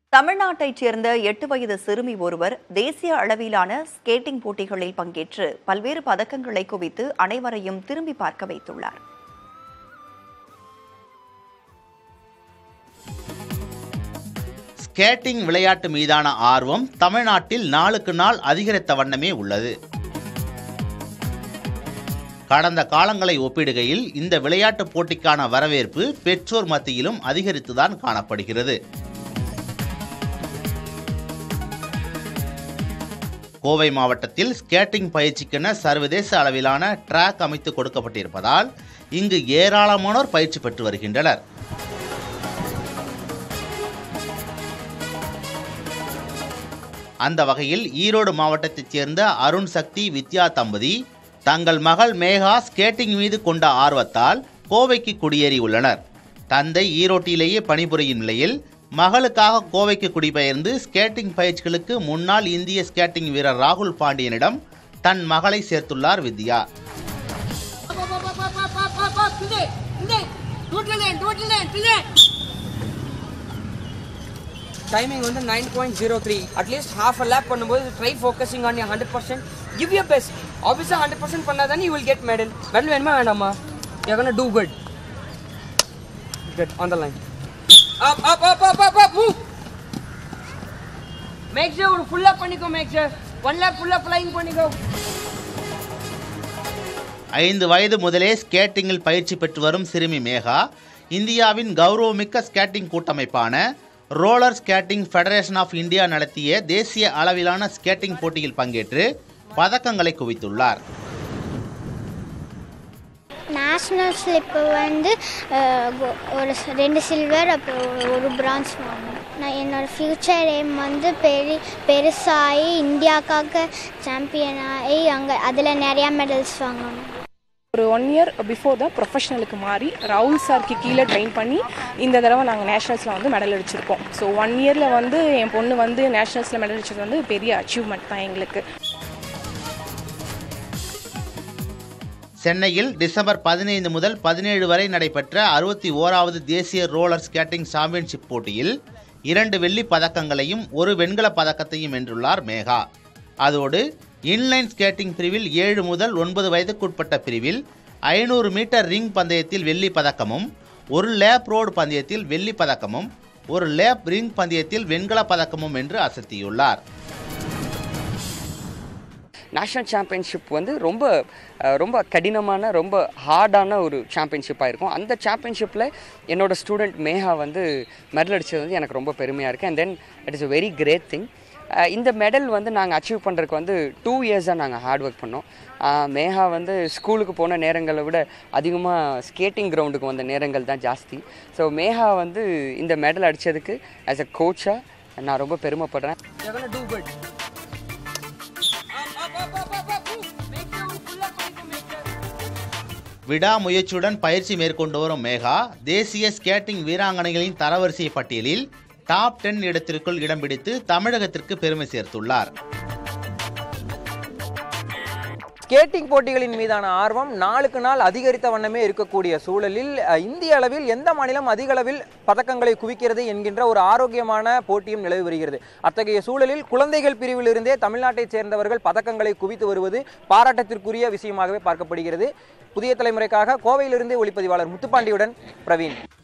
தமிழ்நாட்டைச் சேர்ந்த எட்டு வயது சிறுமி ஒருவர் தேசிய அளவிலான ஸ்கேட்டிங் போட்டிகளில் பங்கேற்று பல்வேறு பதக்கங்களை குவித்து அனைவரையும் திரும்பி பார்க்க வைத்துள்ளார் ஸ்கேட்டிங் விளையாட்டு மீதான ஆர்வம் தமிழ்நாட்டில் நாளுக்கு நாள் அதிகரித்த வண்ணமே உள்ளது கடந்த காலங்களை ஒப்பிடுகையில் இந்த விளையாட்டுப் போட்டிக்கான வரவேற்பு பெற்றோர் மத்தியிலும் அதிகரித்துதான் காணப்படுகிறது கோவை மாவட்டத்தில் ஸ்கேட்டிங் பயிற்சிக்கென சர்வதேச அளவிலான ட்ராக் அமைத்து கொடுக்கப்பட்டிருப்பதால் இங்கு ஏராளமானோர் பயிற்சி பெற்று வருகின்றனர் அந்த வகையில் ஈரோடு மாவட்டத்தைச் சேர்ந்த அருண் சக்தி வித்யா தம்பதி தங்கள் மகள் மேகா ஸ்கேட்டிங் மீது கொண்ட ஆர்வத்தால் கோவைக்கு குடியேறியுள்ளனர் தந்தை ஈரோட்டிலேயே பணிபுரியும் நிலையில் மகளுக்காக கோவைக்கு குடிபெயர்ந்து ஸ்கேட்டிங் பயிற்சிகளுக்கு முன்னாள் இந்திய ஸ்கேட்டிங் வீரர் ராகுல் பாண்டியனிடம் தன் மகளை சேர்த்துள்ளார் Vidya up, up, up, up, up, up, up, up, today, today, total end, total end, today. Timing வந்து nine point zero three at least half a lap பண்ணும்போது try focusing on hundred percent give you best ஆப்வியஸாக hundred percent பண்ணால் தானே you will get medal medal வேணுமா வேண்டாமா you can do good good on the line up up up up up up move make sure ஒரு ஃபுல்லாக பண்ணிக்கோ make sure one lap ஃபுல்லாக flying பண்ணிக்கோ ஐந்து வயது முதலே ஸ்கேட்டிங்கில் பயிற்சி பெற்று வரும் சிறுமி மேகா இந்தியாவின் கௌரவமிக்க ஸ்கேட்டிங் கூட்டமைப்பான roller skating federation of India நடத்திய தேசிய அளவிலான ஸ்கேட்டிங் போட்டியில் பங்கேற்று பதக்கங்களை குவித்துள்ளார் நேஷ்னல்ஸில் இப்போ வந்து அஹ், கோ- ஒரு ஸ்- ரெண்டு சில்வர் அப்புறம் ஒரு- ஒரு பிரான்ஸ் வாங்கினேன் நான் என்னோடய ஃப்யூச்சர் எய்ம் வந்து பெரி பெருசாகி இந்தியாவுக்காக சாம்பியன் ஆகி அங்கே அதில் நிறையா மெடல்ஸ் வாங்கணும் ஒரு ஒன் இயர் பிஃபோர் தான் ப்ரொஃபஷனலுக்கு மாறி ராகுல் சார்க்கு கீழே ட்ரெயின் பண்ணி இந்த தடவை நாங்கள் நேஷனல்ஸில் வந்து மெடல் அடிச்சிருக்கோம் ஸோ ஒன் இயரில் வந்து என் பொண்ணு வந்து நேஷனல்ஸில் மெடல் அடிச்சது வந்து பெரிய அச்சீவ்மெண்ட் தான் எங்களுக்கு சென்னையில் டிசம்பர் பதினைந்து முதல் பதினேழு வரை நடைபெற்ற அறுபத்தி ஓராவது தேசிய ரோலர் ஸ்கேட்டிங் சாம்பியன்ஷிப் போட்டியில் இரண்டு வெள்ளிப் பதக்கங்களையும் ஒரு வெண்கலப் பதக்கத்தையும் வென்றுள்ளார் மேகா அதோடு இன்லைன் ஸ்கேட்டிங் பிரிவில் ஏழு முதல் ஒன்பது வயதுக்குட்பட்ட பிரிவில் ஐநூறு மீட்டர் ரிங் பந்தயத்தில் வெள்ளிப் பதக்கமும் ஒரு லேப் ரோடு பந்தயத்தில் வெள்ளிப் பதக்கமும் ஒரு லேப் ரிங் பந்தயத்தில் வெண்கலப் பதக்கமும் வென்று அசத்தியுள்ளார் நேஷ்னல் சாம்பியன்ஷிப் வந்து ரொம்ப அஹ், ரொம்ப கடினமான ரொம்ப ஹார்டான ஒரு சாம்பியன்ஷிப்பாக இருக்கும் அந்த சாம்பியன்ஷிப்பில் என்னோட ஸ்டூடெண்ட் மேகா வந்து மெடல் அடித்தது வந்து எனக்கு ரொம்ப பெருமையாக இருக்குது and then it is a very great thing இந்த மெடல் வந்து நாங்கள் அச்சீவ் பண்ணுறதுக்கு வந்து டூ இயர்ஸாக நாங்கள் ஹார்ட் ஒர்க் பண்ணோம் அஹ், மேகா வந்து ஸ்கூலுக்கு போன நேரங்களை விட அதிகமாக ஸ்கேட்டிங் கிரவுண்டுக்கு வந்த நேரங்கள் தான் ஜாஸ்தி ஸோ மேகா வந்து இந்த மெடல் அடித்ததுக்கு ஆஸ் அ கோச்சாக நான் ரொம்ப பெருமைப்படுறேன் do good. Up, up, up, up, up, up. Move. Make sure you pull up பண்ணிக்கோ, make sure. விடாமுயற்சியுடன் பயிற்சி மேற்கொண்டு வரும் மேகா தேசிய ஸ்கேட்டிங் வீராங்கனைகளின் தரவரிசை பட்டியலில் டாப் டென் இடத்திற்குள் இடம் பிடித்து தமிழகத்திற்கு பெருமை சேர்த்துள்ளார் ஸ்கேட்டிங் போட்டிகளின் மீதான ஆர்வம் நாளுக்கு நாள் அதிகரித்த வண்ணமே இருக்கக்கூடிய சூழலில் அஹ், இந்திய அளவில் எந்த மாநிலம் அதிக அளவில் பதக்கங்களை குவிக்கிறது என்கின்ற ஒரு ஆரோக்கியமான போட்டியும் நிலவி வருகிறது அத்தகைய சூழலில் குழந்தைகள் பிரிவிலிருந்தே தமிழ்நாட்டைச் சேர்ந்தவர்கள் பதக்கங்களை குவித்து வருவது பாராட்டத்திற்குரிய விஷயமாகவே பார்க்கப்படுகிறது புதிய தலைமுறைக்காக கோவையிலிருந்து ஒளிப்பதிவாளர் முத்துப்பாண்டியுடன் பிரவீன்